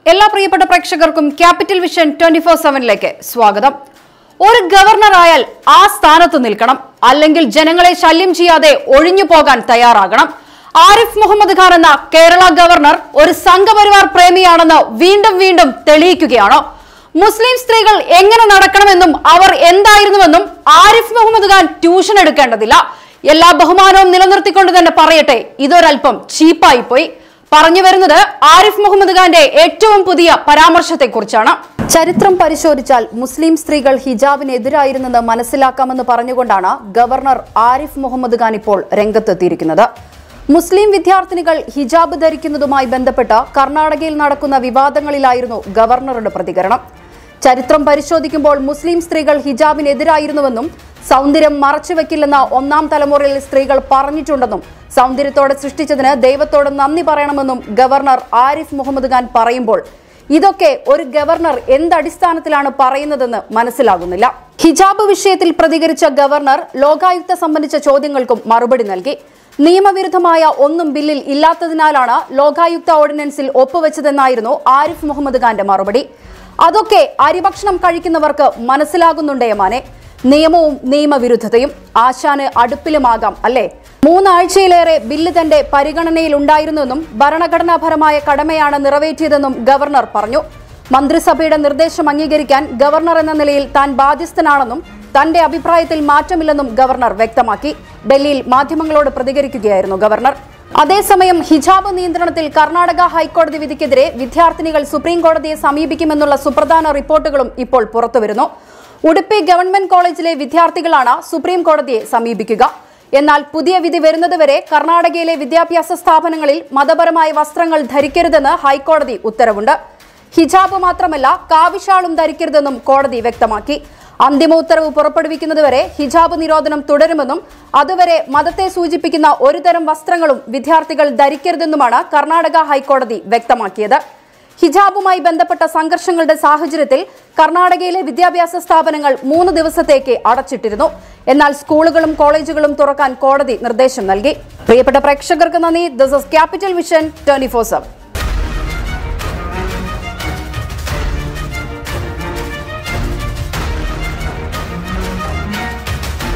എല്ലാ പ്രിയപ്പെട്ട പ്രേക്ഷകർക്കും ക്യാപിറ്റൽ വിഷൻ ട്വന്റി ഫോർ സെവനിലേക്ക് സ്വാഗതം ഒരു ഗവർണറായാൽ ആ സ്ഥാനത്ത് നിൽക്കണം അല്ലെങ്കിൽ ജനങ്ങളെ ശല്യം ചെയ്യാതെ ഒഴിഞ്ഞു പോകാൻ തയ്യാറാകണം ആരിഫ് മുഹമ്മദ് ഖാൻ എന്ന കേരള ഗവർണർ ഒരു സംഘപരിവാർ പ്രേമിയാണെന്ന് വീണ്ടും വീണ്ടും തെളിയിക്കുകയാണോ മുസ്ലിം സ്ത്രീകൾ എങ്ങനെ നടക്കണമെന്നും അവർ എന്തായിരുന്നുവെന്നും ആരിഫ് മുഹമ്മദ് ഖാൻ ട്യൂഷൻ എടുക്കേണ്ടതില്ല എല്ലാ ബഹുമാനവും നിലനിർത്തിക്കൊണ്ട് തന്നെ പറയട്ടെ ഇതൊരൽപ്പം ചീപ്പായി പോയി പറഞ്ഞു വരുന്നത് ആരിഫ് മുഹമ്മദ് ഖാന്റെ ഏറ്റവും പുതിയ പരാമർശത്തെക്കുറിച്ചാണ് ചരിത്രം പരിശോധിച്ചാൽ മുസ്ലിം സ്ത്രീകൾ ഹിജാബിനെതിരായിരുന്നെന്ന് മനസ്സിലാക്കാമെന്ന് പറഞ്ഞുകൊണ്ടാണ് ഗവർണർ ആരിഫ് മുഹമ്മദ് ഖാൻ ഇപ്പോൾ രംഗത്തെത്തിയിരിക്കുന്നത് മുസ്ലിം വിദ്യാർത്ഥിനികൾ ഹിജാബ് ധരിക്കുന്നതുമായി ബന്ധപ്പെട്ട് കർണാടകയിൽ നടക്കുന്ന വിവാദങ്ങളിലായിരുന്നു ഗവർണറുടെ പ്രതികരണം ചരിത്രം പരിശോധിക്കുമ്പോൾ മുസ്ലിം സ്ത്രീകൾ ഹിജാബിനെതിരായിരുന്നുവെന്നും സൗന്ദര്യം മറച്ചുവെക്കില്ലെന്ന ഒന്നാം തലമുറയിൽ സ്ത്രീകൾ പറഞ്ഞിട്ടുണ്ടെന്നും സൗന്ദര്യത്തോടെ സൃഷ്ടിച്ചതിന് ദൈവത്തോട് നന്ദി പറയണമെന്നും ഗവർണർ ആരിഫ് മുഹമ്മദ് ഖാൻ പറയുമ്പോൾ ഇതൊക്കെ ഒരു ഗവർണർ എന്തടിസ്ഥാനത്തിലാണ് പറയുന്നതെന്ന് മനസ്സിലാകുന്നില്ല ഹിജാബ് വിഷയത്തിൽ പ്രതികരിച്ച ഗവർണർ ലോകായുക്ത സംബന്ധിച്ച ചോദ്യങ്ങൾക്കും മറുപടി നൽകി നിയമവിരുദ്ധമായ ഒന്നും ബില്ലിൽ ഇല്ലാത്തതിനാലാണ് ലോകായുക്ത ഓർഡിനൻസിൽ ഒപ്പുവെച്ചതെന്നായിരുന്നു ആരിഫ് മുഹമ്മദ് ഖാന്റെ മറുപടി അതൊക്കെ അരിഭക്ഷണം കഴിക്കുന്നവർക്ക് മനസ്സിലാകുന്നുണ്ടേ മാനെ നിയമവും നിയമവിരുദ്ധതയും ആശാന് അടുപ്പിലുമാകാം അല്ലേ മൂന്നാഴ്ചയിലേറെ ബില്ല് തന്റെ പരിഗണനയിൽ ഉണ്ടായിരുന്നെന്നും ഭരണഘടനാപരമായ കടമയാണ് നിറവേറ്റിയതെന്നും ഗവർണർ പറഞ്ഞു മന്ത്രിസഭയുടെ നിർദ്ദേശം അംഗീകരിക്കാൻ ഗവർണർ എന്ന നിലയിൽ താൻ ബാധ്യസ്ഥനാണെന്നും തന്റെ അഭിപ്രായത്തിൽ മാറ്റമില്ലെന്നും ഗവർണർ വ്യക്തമാക്കി ഡൽഹിയിൽ മാധ്യമങ്ങളോട് പ്രതികരിക്കുകയായിരുന്നു ഗവർണർ അതേസമയം ഹിജാബ് നിയന്ത്രണത്തിൽ കർണാടക ഹൈക്കോടതി വിധിക്കെതിരെ വിദ്യാർത്ഥിനികൾ സുപ്രീം കോടതിയെ സമീപിക്കുമെന്നുള്ള സുപ്രധാന റിപ്പോർട്ടുകളും ഇപ്പോൾ പുറത്തുവരുന്നു ഉടുപ്പി ഗവൺമെന്റ് കോളേജിലെ വിദ്യാർത്ഥികളാണ് സുപ്രീം കോടതിയെ സമീപിക്കുക എന്നാൽ പുതിയ വിധി വരുന്നതുവരെ കർണാടകയിലെ വിദ്യാഭ്യാസ സ്ഥാപനങ്ങളിൽ മതപരമായ വസ്ത്രങ്ങൾ ധരിക്കരുതെന്ന് ഹൈക്കോടതി ഉത്തരവുണ്ട് ഹിജാബ് മാത്രമല്ല കാവിഷാളും ധരിക്കരുതെന്നും കോടതി വ്യക്തമാക്കി അന്തിമ ഉത്തരവ് പുറപ്പെടുവിക്കുന്നതുവരെ ഹിജാബ് നിരോധനം തുടരുമെന്നും അതുവരെ മതത്തെ സൂചിപ്പിക്കുന്ന ഒരുതരം വസ്ത്രങ്ങളും വിദ്യാർത്ഥികൾ ധരിക്കരുതെന്നുമാണ് കർണാടക ഹൈക്കോടതി വ്യക്തമാക്കിയത് ഹിജാബുമായി ബന്ധപ്പെട്ട സംഘർഷങ്ങളുടെ സാഹചര്യത്തിൽ കർണാടകയിലെ വിദ്യാഭ്യാസ സ്ഥാപനങ്ങൾ മൂന്ന് ദിവസത്തേക്ക് അടച്ചിട്ടിരുന്നു എന്നാൽ സ്കൂളുകളും കോളേജുകളും തുറക്കാൻ കോടതി നിർദ്ദേശം നൽകി പ്രിയപ്പെട്ട പ്രേക്ഷകർക്ക് നന്ദി this is capital vision twenty four seven